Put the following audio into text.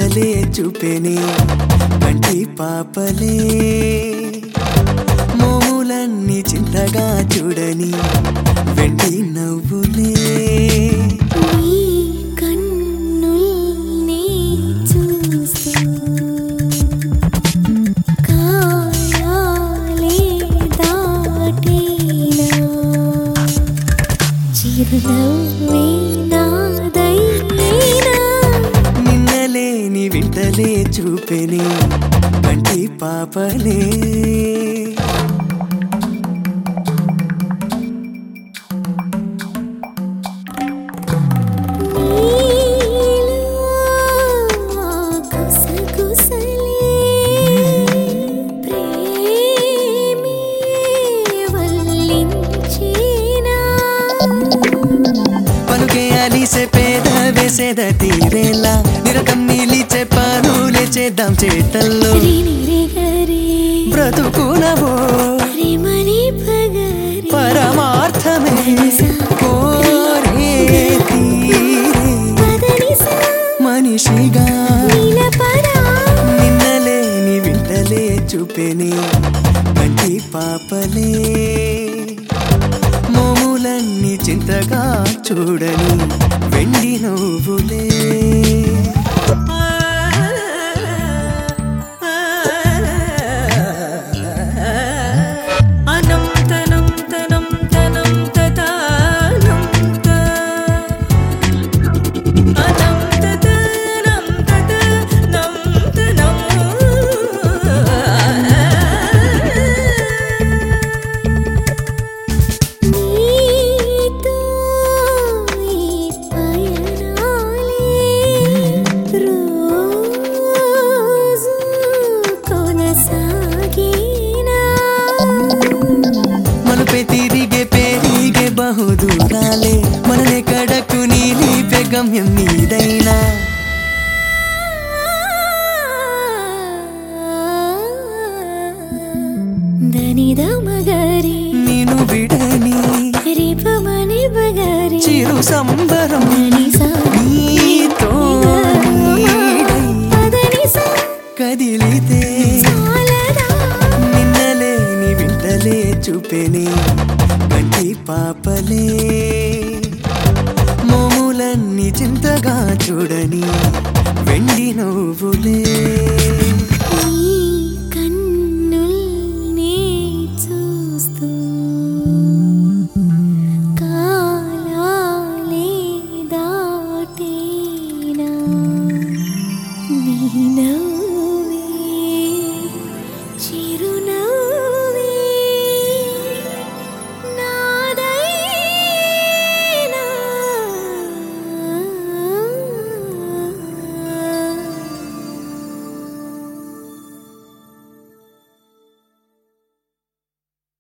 వింటలే చూపెనే కంటి పాపలే మోములన్నీ చింతగా చూడని వెండి నవ్వులే నీ కన్నుల్ని చూస్తూ కాలాలే దాటేనా చిరునవ్వే నాదైనా నిన్నలేని వింటలే చూపెనే కంటి పాపలే నీలో గుసగుసలే ప్రేమే వల్లించేనా పలుకే అలిసే పేద వేసేద తీరేలా నిరతం నీలిచే పానులే చేద్దాం చేతల్లో రినిరిగరి బ్రతుకునవో ప్రేమని పగరి పరమార్థమే కోరే తీరే పదనిసా మనిషిగా నిలపరా నిన్నలేని వింటలే చూపెనే కంటి పాపలే మోములన్నీ చింతగా చూడని వెండి నువ్వులే అనంతనం తనం తనం తతానం త అనంత తనం తతనం తనం నీతో ఈ పయనాలే రోజు కొనసాగేనా మలుపే తిరిగే పెరిగే బహుదూరాలే మననే కడకు నీలిపే గమ్యం నీదైనా దనిద మగరి నేను విడని రిపమని బగరి చిరు సంబరం దనిసా నీతో నీడై పదనిసా కదిలితే చాలదా నిన్నలేని వింటలే చూపెనే కంటి పాపలే మోములన్నీ చింతగా చూడని వెండి నువ్వులే